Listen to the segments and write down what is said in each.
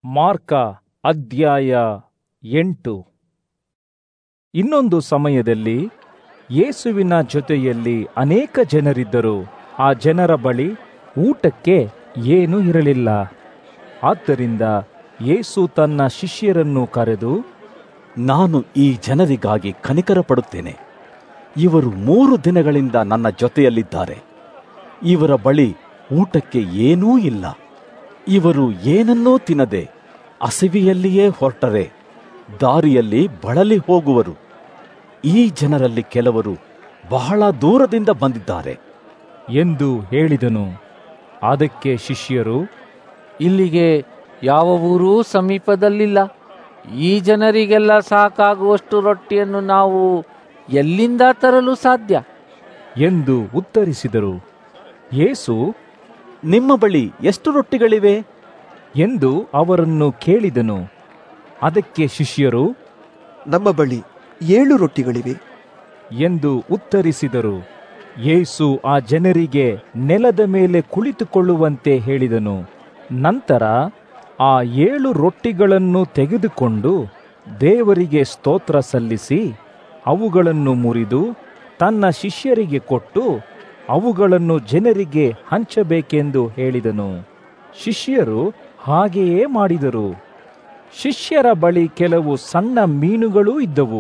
mark ಅಧ್ಯಾಯ ಎಂಟು ಇನ್ನೊಂದು ಸಮಯದಲ್ಲಿ ಯೇಸುವಿನ ಜೊತೆಯಲ್ಲಿ ಅನೇಕ ಜನರಿದ್ದರು ಆ ಜನರ ಬಳಿ ಊಟಕ್ಕೆ ಏನೂ ಇರಲಿಲ್ಲ ಆದ್ದರಿಂದ ಯೇಸು ತನ್ನ ಶಿಷ್ಯರನ್ನು ಕರೆದು ನಾನು ಈ ಜನರಿಗಾಗಿ ಕನಿಕರ ಪಡುತ್ತೇನೆ ಇವರು ಮೂರು ದಿನಗಳಿಂದ ನನ್ನ ಜೊತೆಯಲ್ಲಿದ್ದಾರೆ ಇವರ ಬಳಿ ಊಟಕ್ಕೆ ಏನೂ ಇಲ್ಲ ಇವರು ಏನನ್ನೂ ತಿನ್ನದೆ ಹಸಿವೆಯಲ್ಲಿಯೇ ಹೊರಟರೆ ದಾರಿಯಲ್ಲಿ ಬಳಲಿ ಹೋಗುವರು ಈ ಜನರಲ್ಲಿ ಕೆಲವರು ಬಹಳ ದೂರದಿಂದ ಬಂದಿದ್ದಾರೆ ಎಂದು ಹೇಳಿದನು ಅದಕ್ಕೆ ಶಿಷ್ಯರು ಇಲ್ಲಿಗೆ ಯಾವ ಊರೂ ಸಮೀಪದಲ್ಲಿಲ್ಲ ಈ ಜನರಿಗೆಲ್ಲ ಸಾಕಾಗುವಷ್ಟು ರೊಟ್ಟಿಯನ್ನು ನಾವು ಎಲ್ಲಿಂದ ತರಲು ಸಾಧ್ಯ ಎಂದು ಉತ್ತರಿಸಿದರು ಯೇಸು ನಿಮ್ಮ ಬಳಿ ಎಷ್ಟು ರೊಟ್ಟಿಗಳಿವೆ ಎಂದು ಅವರನ್ನು ಕೇಳಿದನು ಅದಕ್ಕೆ ಶಿಷ್ಯರು ನಮ್ಮ ಬಳಿ ಏಳು ರೊಟ್ಟಿಗಳಿವೆ ಎಂದು ಉತ್ತರಿಸಿದರು ಯೇಸು ಆ ಜನರಿಗೆ ನೆಲದ ಮೇಲೆ ಕುಳಿತುಕೊಳ್ಳುವಂತೆ ಹೇಳಿದನು ನಂತರ ಆ ಏಳು ರೊಟ್ಟಿಗಳನ್ನು ತೆಗೆದುಕೊಂಡು ದೇವರಿಗೆ ಸ್ತೋತ್ರ ಸಲ್ಲಿಸಿ ಅವುಗಳನ್ನು ಮುರಿದು ತನ್ನ ಶಿಷ್ಯರಿಗೆ ಕೊಟ್ಟು ಅವುಗಳನ್ನು ಜನರಿಗೆ ಹಂಚಬೇಕೆಂದು ಹೇಳಿದನು ಶಿಷ್ಯರು ಹಾಗೆಯೇ ಮಾಡಿದರು ಶಿಷ್ಯರ ಬಳಿ ಕೆಲವು ಸಣ್ಣ ಮೀನುಗಳೂ ಇದ್ದವು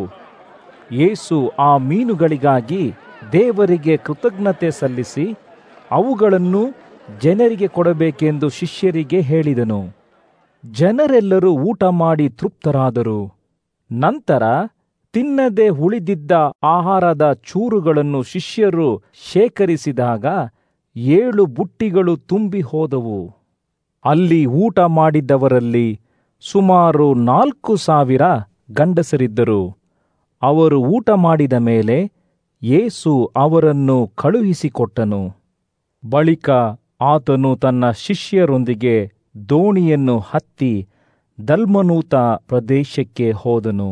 ಯೇಸು ಆ ಮೀನುಗಳಿಗಾಗಿ ದೇವರಿಗೆ ಕೃತಜ್ಞತೆ ಸಲ್ಲಿಸಿ ಅವುಗಳನ್ನು ಜನರಿಗೆ ಕೊಡಬೇಕೆಂದು ಶಿಷ್ಯರಿಗೆ ಹೇಳಿದನು ಜನರೆಲ್ಲರೂ ಊಟ ಮಾಡಿ ತೃಪ್ತರಾದರು ನಂತರ ತಿನ್ನದೆ ಉಳಿದಿದ್ದ ಆಹಾರದ ಚೂರುಗಳನ್ನು ಶಿಷ್ಯರು ಶೇಖರಿಸಿದಾಗ ಏಳು ಬುಟ್ಟಿಗಳು ತುಂಬಿ ಹೋದವು ಅಲ್ಲಿ ಊಟ ಮಾಡಿದ್ದವರಲ್ಲಿ ಸುಮಾರು ನಾಲ್ಕು ಸಾವಿರ ಗಂಡಸರಿದ್ದರು ಅವರು ಊಟ ಮಾಡಿದ ಮೇಲೆ ಯೇಸು ಅವರನ್ನು ಕಳುಹಿಸಿಕೊಟ್ಟನು ಬಳಿಕ ಆತನು ತನ್ನ ಶಿಷ್ಯರೊಂದಿಗೆ ದೋಣಿಯನ್ನು ಹತ್ತಿ ದಲ್ಮನೂತ ಪ್ರದೇಶಕ್ಕೆ ಹೋದನು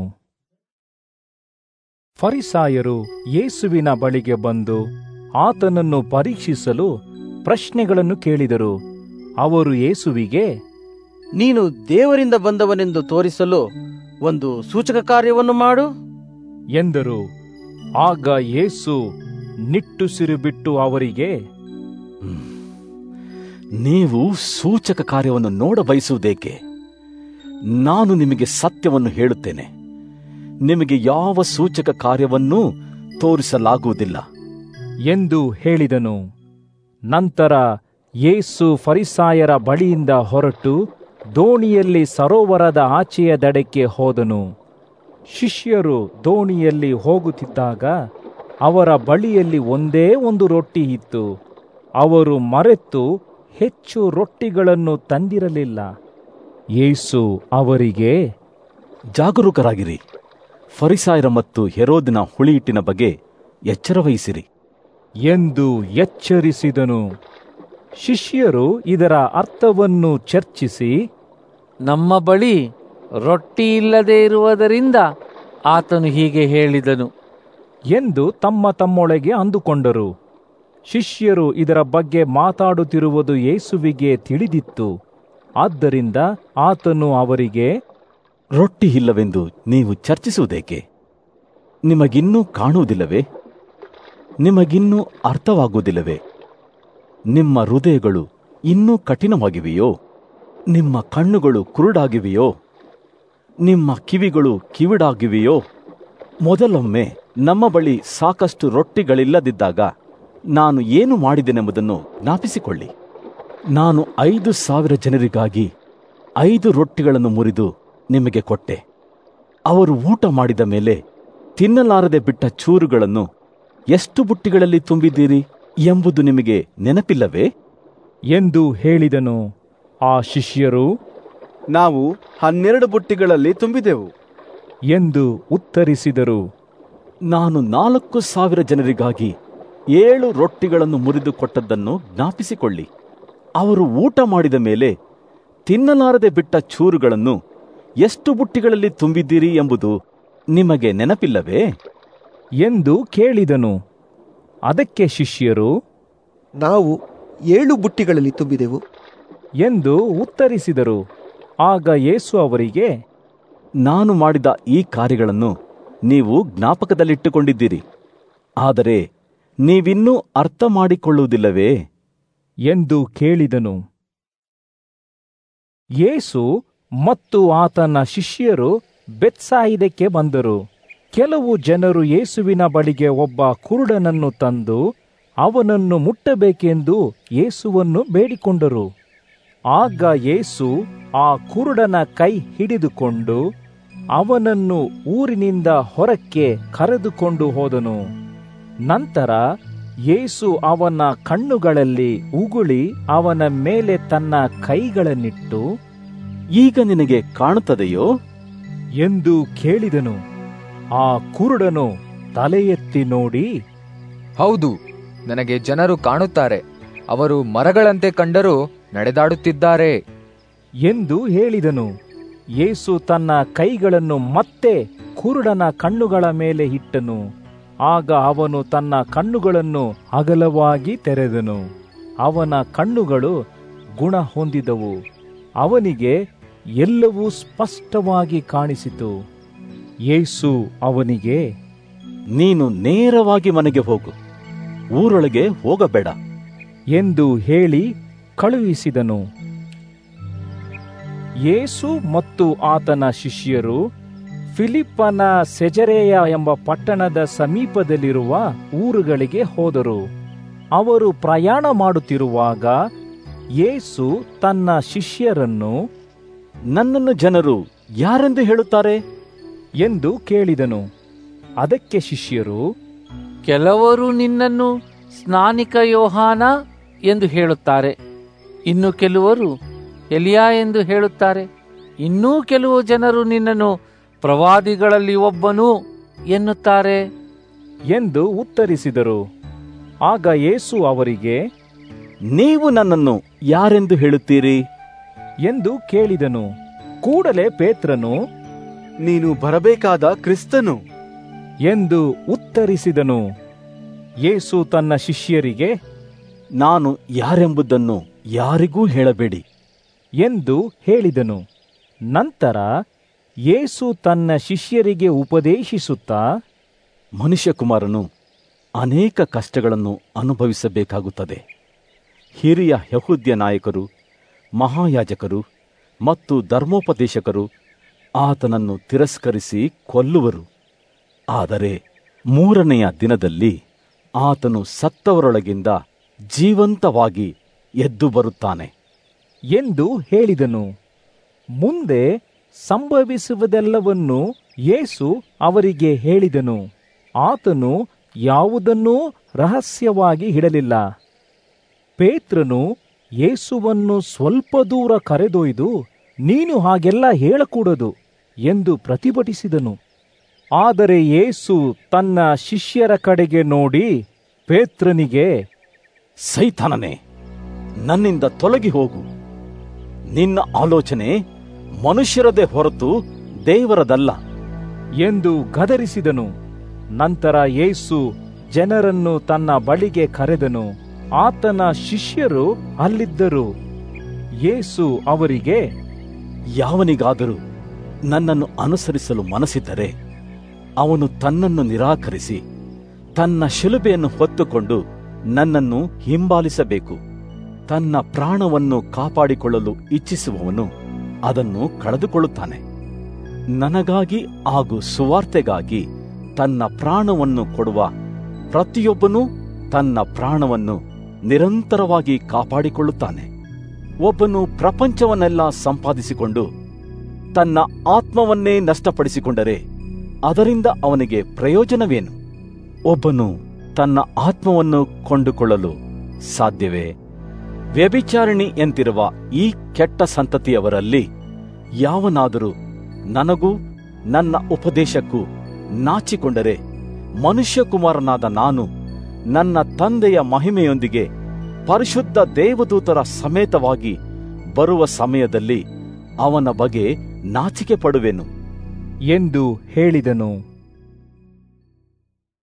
ಫರಿಸಾಯರು ಯೇಸುವಿನ ಬಳಿಗೆ ಬಂದು ಆತನನ್ನು ಪರೀಕ್ಷಿಸಲು ಪ್ರಶ್ನೆಗಳನ್ನು ಕೇಳಿದರು ಅವರು ಯೇಸುವಿಗೆ ನೀನು ದೇವರಿಂದ ಬಂದವನೆಂದು ತೋರಿಸಲು ಒಂದು ಸೂಚಕ ಕಾರ್ಯವನ್ನು ಮಾಡು ಎಂದರು ಆಗ ಯೇಸು ನಿಟ್ಟುಸಿರು ಬಿಟ್ಟು ಅವರಿಗೆ ನೀವು ಸೂಚಕ ಕಾರ್ಯವನ್ನು ನೋಡ ಬಯಸುವುದೇಕೆ ನಾನು ನಿಮಗೆ ಸತ್ಯವನ್ನು ಹೇಳುತ್ತೇನೆ ನಿಮಗೆ ಯಾವ ಸೂಚಕ ಕಾರ್ಯವನ್ನೂ ತೋರಿಸಲಾಗುವುದಿಲ್ಲ ಎಂದು ಹೇಳಿದನು ನಂತರ ಯೇಸು ಫರಿಸಾಯರ ಬಳಿಯಿಂದ ಹೊರಟು ದೋಣಿಯಲ್ಲಿ ಸರೋವರದ ಆಚೆಯ ದಡಕ್ಕೆ ಹೋದನು ಶಿಷ್ಯರು ದೋಣಿಯಲ್ಲಿ ಹೋಗುತ್ತಿದ್ದಾಗ ಅವರ ಬಳಿಯಲ್ಲಿ ಒಂದೇ ಒಂದು ರೊಟ್ಟಿ ಇತ್ತು ಅವರು ಮರೆತು ಹೆಚ್ಚು ರೊಟ್ಟಿಗಳನ್ನು ತಂದಿರಲಿಲ್ಲ ಯೇಸು ಅವರಿಗೆ ಜಾಗರೂಕರಾಗಿರಿ ಫರಿಸಾಯರ ಮತ್ತು ಹೆರೋದಿನ ಹುಳಿಹಿಟ್ಟಿನ ಬಗ್ಗೆ ಎಚ್ಚರವಹಿಸಿರಿ ಎಂದು ಎಚ್ಚರಿಸಿದನು ಶಿಷ್ಯರು ಇದರ ಅರ್ಥವನ್ನು ಚರ್ಚಿಸಿ ನಮ್ಮ ಬಳಿ ರೊಟ್ಟಿ ಇಲ್ಲದೆ ಇರುವುದರಿಂದ ಆತನು ಹೀಗೆ ಹೇಳಿದನು ಎಂದು ತಮ್ಮ ತಮ್ಮೊಳಗೆ ಅಂದುಕೊಂಡರು ಶಿಷ್ಯರು ಇದರ ಬಗ್ಗೆ ಮಾತಾಡುತ್ತಿರುವುದು ಯೇಸುವಿಗೆ ತಿಳಿದಿತ್ತು ಆದ್ದರಿಂದ ಆತನು ಅವರಿಗೆ ರೊಟ್ಟಿ ಇಲ್ಲವೆಂದು ನೀವು ಚರ್ಚಿಸುವುದೇಕೆ ನಿಮಗಿನ್ನೂ ಕಾಣುವುದಿಲ್ಲವೇ ನಿಮಗಿನ್ನೂ ಅರ್ಥವಾಗುವುದಿಲ್ಲವೇ ನಿಮ್ಮ ಹೃದಯಗಳು ಇನ್ನೂ ಕಠಿಣವಾಗಿವೆಯೋ ನಿಮ್ಮ ಕಣ್ಣುಗಳು ಕುರುಡಾಗಿವೆಯೋ ನಿಮ್ಮ ಕಿವಿಗಳು ಕಿವಿಡಾಗಿವೆಯೋ ಮೊದಲೊಮ್ಮೆ ನಮ್ಮ ಬಳಿ ಸಾಕಷ್ಟು ರೊಟ್ಟಿಗಳಿಲ್ಲದಿದ್ದಾಗ ನಾನು ಏನು ಮಾಡಿದೆನೆಂಬುದನ್ನು ಜ್ಞಾಪಿಸಿಕೊಳ್ಳಿ ನಾನು ಐದು ಸಾವಿರ ಜನರಿಗಾಗಿ ಐದು ರೊಟ್ಟಿಗಳನ್ನು ಮುರಿದು ನಿಮಗೆ ಕೊಟ್ಟೆ ಅವರು ಊಟ ಮಾಡಿದ ಮೇಲೆ ತಿನ್ನಲಾರದೆ ಬಿಟ್ಟ ಚೂರುಗಳನ್ನು ಎಷ್ಟು ಬುಟ್ಟಿಗಳಲ್ಲಿ ತುಂಬಿದ್ದೀರಿ ಎಂಬುದು ನಿಮಗೆ ನೆನಪಿಲ್ಲವೇ ಎಂದು ಹೇಳಿದನು ಆ ಶಿಷ್ಯರು ನಾವು ಹನ್ನೆರಡು ಬುಟ್ಟಿಗಳಲ್ಲಿ ತುಂಬಿದೆವು ಎಂದು ಉತ್ತರಿಸಿದರು ನಾನು ನಾಲ್ಕು ಸಾವಿರ ಜನರಿಗಾಗಿ ಏಳು ರೊಟ್ಟಿಗಳನ್ನು ಮುರಿದು ಕೊಟ್ಟದ್ದನ್ನು ಜ್ಞಾಪಿಸಿಕೊಳ್ಳಿ ಅವರು ಊಟ ಮಾಡಿದ ಮೇಲೆ ತಿನ್ನಲಾರದೆ ಬಿಟ್ಟ ಚೂರುಗಳನ್ನು ಎಷ್ಟು ಬುಟ್ಟಿಗಳಲ್ಲಿ ತುಂಬಿದ್ದೀರಿ ಎಂಬುದು ನಿಮಗೆ ನೆನಪಿಲ್ಲವೇ ಎಂದು ಕೇಳಿದನು ಅದಕ್ಕೆ ಶಿಷ್ಯರು ನಾವು ಏಳು ಬುಟ್ಟಿಗಳಲ್ಲಿ ತುಂಬಿದೆವು ಎಂದು ಉತ್ತರಿಸಿದರು ಆಗ ಯೇಸು ಅವರಿಗೆ ನಾನು ಮಾಡಿದ ಈ ಕಾರ್ಯಗಳನ್ನು ನೀವು ಜ್ಞಾಪಕದಲ್ಲಿಟ್ಟುಕೊಂಡಿದ್ದೀರಿ ಆದರೆ ನೀವಿನ್ನೂ ಅರ್ಥ ಮಾಡಿಕೊಳ್ಳುವುದಿಲ್ಲವೇ ಎಂದು ಕೇಳಿದನು ಯೇಸು ಮತ್ತು ಆತನ ಶಿಷ್ಯರು ಬೆತ್ಸಾಯಿದಕ್ಕೆ ಬಂದರು ಕೆಲವು ಜನರು ಯೇಸುವಿನ ಬಳಿಗೆ ಒಬ್ಬ ಕುರುಡನನ್ನು ತಂದು ಅವನನ್ನು ಮುಟ್ಟಬೇಕೆಂದು ಯೇಸುವನ್ನು ಬೇಡಿಕೊಂಡರು ಆಗ ಯೇಸು ಆ ಕುರುಡನ ಕೈ ಹಿಡಿದುಕೊಂಡು ಅವನನ್ನು ಊರಿನಿಂದ ಹೊರಕ್ಕೆ ಕರೆದುಕೊಂಡು ಹೋದನು ನಂತರ ಯೇಸು ಅವನ ಕಣ್ಣುಗಳಲ್ಲಿ ಉಗುಳಿ ಅವನ ಮೇಲೆ ತನ್ನ ಕೈಗಳನ್ನಿಟ್ಟು ಈಗ ನಿನಗೆ ಕಾಣುತ್ತದೆಯೋ ಎಂದು ಕೇಳಿದನು ಆ ಕುರುಡನು ತಲೆ ಎತ್ತಿ ನೋಡಿ ಹೌದು ನನಗೆ ಜನರು ಕಾಣುತ್ತಾರೆ ಅವರು ಮರಗಳಂತೆ ಕಂಡರೂ ನಡೆದಾಡುತ್ತಿದ್ದಾರೆ ಎಂದು ಹೇಳಿದನು ಯೇಸು ತನ್ನ ಕೈಗಳನ್ನು ಮತ್ತೆ ಕುರುಡನ ಕಣ್ಣುಗಳ ಮೇಲೆ ಇಟ್ಟನು ಆಗ ಅವನು ತನ್ನ ಕಣ್ಣುಗಳನ್ನು ಅಗಲವಾಗಿ ತೆರೆದನು ಅವನ ಕಣ್ಣುಗಳು ಗುಣ ಹೊಂದಿದವು ಅವನಿಗೆ ಎಲ್ಲವೂ ಸ್ಪಷ್ಟವಾಗಿ ಕಾಣಿಸಿತು ಯೇಸು ಅವನಿಗೆ ನೀನು ನೇರವಾಗಿ ಮನೆಗೆ ಹೋಗು ಊರೊಳಗೆ ಹೋಗಬೇಡ ಎಂದು ಹೇಳಿ ಕಳುಹಿಸಿದನು ಯೇಸು ಮತ್ತು ಆತನ ಶಿಷ್ಯರು ಫಿಲಿಪ್ಪನ ಸೆಜರೆಯ ಎಂಬ ಪಟ್ಟಣದ ಸಮೀಪದಲ್ಲಿರುವ ಊರುಗಳಿಗೆ ಹೋದರು ಅವರು ಪ್ರಯಾಣ ಮಾಡುತ್ತಿರುವಾಗ ಯೇಸು ತನ್ನ ಶಿಷ್ಯರನ್ನು ನನ್ನನ್ನು ಜನರು ಯಾರೆಂದು ಹೇಳುತ್ತಾರೆ ಎಂದು ಕೇಳಿದನು ಅದಕ್ಕೆ ಶಿಷ್ಯರು ಕೆಲವರು ನಿನ್ನನ್ನು ಸ್ನಾನಿಕ ಯೋಹಾನ ಎಂದು ಹೇಳುತ್ತಾರೆ ಇನ್ನು ಕೆಲವರು ಎಲಿಯಾ ಎಂದು ಹೇಳುತ್ತಾರೆ ಇನ್ನೂ ಕೆಲವು ಜನರು ನಿನ್ನನ್ನು ಪ್ರವಾದಿಗಳಲ್ಲಿ ಒಬ್ಬನು ಎನ್ನುತ್ತಾರೆ ಎಂದು ಉತ್ತರಿಸಿದರು ಆಗ ಯೇಸು ಅವರಿಗೆ ನೀವು ನನ್ನನ್ನು ಯಾರೆಂದು ಹೇಳುತ್ತೀರಿ ಎಂದು ಕೇಳಿದನು ಕೂಡಲೇ ಪೇತ್ರನು ನೀನು ಬರಬೇಕಾದ ಕ್ರಿಸ್ತನು ಎಂದು ಉತ್ತರಿಸಿದನು ಯೇಸು ತನ್ನ ಶಿಷ್ಯರಿಗೆ ನಾನು ಯಾರೆಂಬುದನ್ನು ಯಾರಿಗೂ ಹೇಳಬೇಡಿ ಎಂದು ಹೇಳಿದನು ನಂತರ ಯೇಸು ತನ್ನ ಶಿಷ್ಯರಿಗೆ ಉಪದೇಶಿಸುತ್ತಾ ಮನುಷ್ಯಕುಮಾರನು ಅನೇಕ ಕಷ್ಟಗಳನ್ನು ಅನುಭವಿಸಬೇಕಾಗುತ್ತದೆ ಹಿರಿಯ ಯಹೂದ್ಯ ನಾಯಕರು ಮಹಾಯಾಜಕರು ಮತ್ತು ಧರ್ಮೋಪದೇಶಕರು ಆತನನ್ನು ತಿರಸ್ಕರಿಸಿ ಕೊಲ್ಲುವರು ಆದರೆ ಮೂರನೆಯ ದಿನದಲ್ಲಿ ಆತನು ಸತ್ತವರೊಳಗಿಂದ ಜೀವಂತವಾಗಿ ಎದ್ದು ಬರುತ್ತಾನೆ ಎಂದು ಹೇಳಿದನು ಮುಂದೆ ಸಂಭವಿಸುವುದೆಲ್ಲವನ್ನು ಯೇಸು ಅವರಿಗೆ ಹೇಳಿದನು ಆತನು ಯಾವುದನ್ನೂ ರಹಸ್ಯವಾಗಿ ಇಡಲಿಲ್ಲ ಪೇತ್ರನು ಯೇಸುವನ್ನು ಸ್ವಲ್ಪ ದೂರ ಕರೆದೊಯ್ದು ನೀನು ಹಾಗೆಲ್ಲ ಹೇಳಕೂಡದು ಎಂದು ಪ್ರತಿಭಟಿಸಿದನು ಆದರೆ ಯೇಸು ತನ್ನ ಶಿಷ್ಯರ ಕಡೆಗೆ ನೋಡಿ ಪೇತ್ರನಿಗೆ ಸೈತಾನನೇ ನನ್ನಿಂದ ತೊಲಗಿ ಹೋಗು ನಿನ್ನ ಆಲೋಚನೆ ಮನುಷ್ಯರದೇ ಹೊರತು ದೇವರದಲ್ಲ ಎಂದು ಗದರಿಸಿದನು ನಂತರ ಯೇಸು ಜನರನ್ನು ತನ್ನ ಬಳಿಗೆ ಕರೆದನು ಆತನ ಶಿಷ್ಯರು ಅಲ್ಲಿದ್ದರು ಯೇಸು ಅವರಿಗೆ ಯಾವನಿಗಾದರೂ ನನ್ನನ್ನು ಅನುಸರಿಸಲು ಮನಸ್ಸಿದ್ದರೆ ಅವನು ತನ್ನನ್ನು ನಿರಾಕರಿಸಿ ತನ್ನ ಶಿಲುಬೆಯನ್ನು ಹೊತ್ತುಕೊಂಡು ನನ್ನನ್ನು ಹಿಂಬಾಲಿಸಬೇಕು ತನ್ನ ಪ್ರಾಣವನ್ನು ಕಾಪಾಡಿಕೊಳ್ಳಲು ಇಚ್ಛಿಸುವವನು ಅದನ್ನು ಕಳೆದುಕೊಳ್ಳುತ್ತಾನೆ ನನಗಾಗಿ ಹಾಗೂ ಸುವಾರ್ತೆಗಾಗಿ ತನ್ನ ಪ್ರಾಣವನ್ನು ಕೊಡುವ ಪ್ರತಿಯೊಬ್ಬನೂ ತನ್ನ ಪ್ರಾಣವನ್ನು ನಿರಂತರವಾಗಿ ಕಾಪಾಡಿಕೊಳ್ಳುತ್ತಾನೆ ಒಬ್ಬನು ಪ್ರಪಂಚವನ್ನೆಲ್ಲ ಸಂಪಾದಿಸಿಕೊಂಡು ತನ್ನ ಆತ್ಮವನ್ನೇ ನಷ್ಟಪಡಿಸಿಕೊಂಡರೆ ಅದರಿಂದ ಅವನಿಗೆ ಪ್ರಯೋಜನವೇನು ಒಬ್ಬನು ತನ್ನ ಆತ್ಮವನ್ನು ಕೊಂಡುಕೊಳ್ಳಲು ಸಾಧ್ಯವೇ ವ್ಯಭಿಚಾರಿಣಿ ಎಂತಿರುವ ಈ ಕೆಟ್ಟ ಸಂತತಿಯವರಲ್ಲಿ ಯಾವನಾದರೂ ನನಗೂ ನನ್ನ ಉಪದೇಶಕ್ಕೂ ನಾಚಿಕೊಂಡರೆ ಮನುಷ್ಯಕುಮಾರನಾದ ನಾನು ನನ್ನ ತಂದೆಯ ಮಹಿಮೆಯೊಂದಿಗೆ ಪರಿಶುದ್ಧ ದೇವದೂತರ ಸಮೇತವಾಗಿ ಬರುವ ಸಮಯದಲ್ಲಿ ಅವನ ಬಗ್ಗೆ ನಾಚಿಕೆ ಪಡುವೆನು ಎಂದು ಹೇಳಿದನು